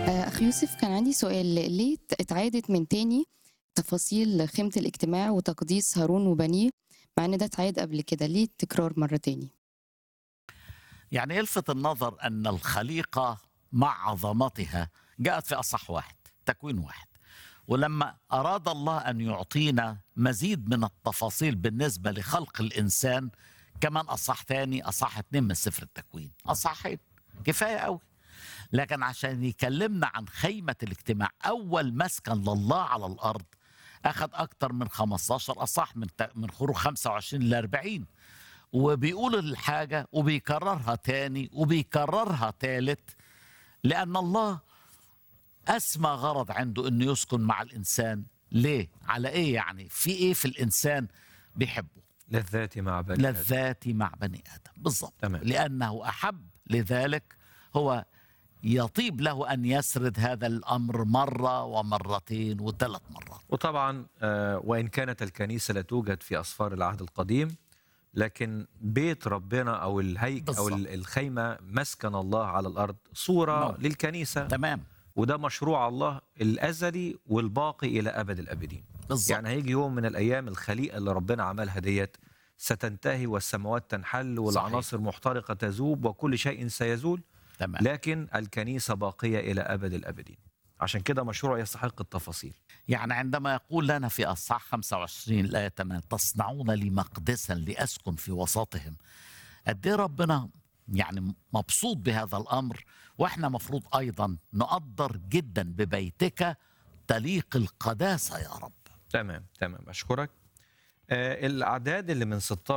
آه، أخ يوسف كان عندي سؤال ليه ت- اتعادت من تاني تفاصيل خيمة الاجتماع وتقديس هارون وبنيه مع إن ده اتعاد قبل كده ليه التكرار مرة تاني؟ يعني يلفت النظر أن الخليقة مع عظمتها جاءت في أصح واحد تكوين واحد ولما أراد الله أن يعطينا مزيد من التفاصيل بالنسبة لخلق الإنسان كمان أصح تاني أصح اتنين من سفر التكوين أصحين كفاية قوي لكن عشان يكلمنا عن خيمة الاجتماع أول مسكن لله على الأرض أخذ أكتر من 15 أصح من ت- من خروج 25 ل 40 وبيقول الحاجة وبيكررها تاني وبيكررها تالت لأن الله أسمى غرض عنده أنه يسكن مع الإنسان ليه؟ على إيه يعني؟ في إيه في الإنسان بيحبه؟ لذاتي مع بني آدم. لذاتي مع بني آدم بالضبط تمام. لأنه أحب لذلك هو يطيب له أن يسرد هذا الأمر مرة ومرتين وثلاث مرات وطبعا آه، وإن كانت الكنيسة لا توجد في أسفار العهد القديم لكن بيت ربنا أو الهيك أو بالظبط. ال- الخيمة مسكن الله على الأرض صورة نعم. للكنيسة تمام وده مشروع الله الأزلي والباقي إلى أبد الأبدين بالضبط يعني هيجي يوم من الأيام الخليقة اللي ربنا عملها ديت ستنتهي والسماوات تنحل والعناصر محترقة تذوب وكل شيء سيزول تمام لكن الكنيسة باقية إلى أبد الأبدين عشان كده مشروع يستحق التفاصيل يعني عندما يقول لنا في أصحاح 25 الآية 8 تصنعون لي مقدسا لأسكن في وسطهم قد إيه ربنا يعني مبسوط بهذا الأمر وإحنا مفروض أيضا نقدر جدا ببيتك تليق القداسة يا رب تمام تمام أشكرك آه الأعداد اللي من 16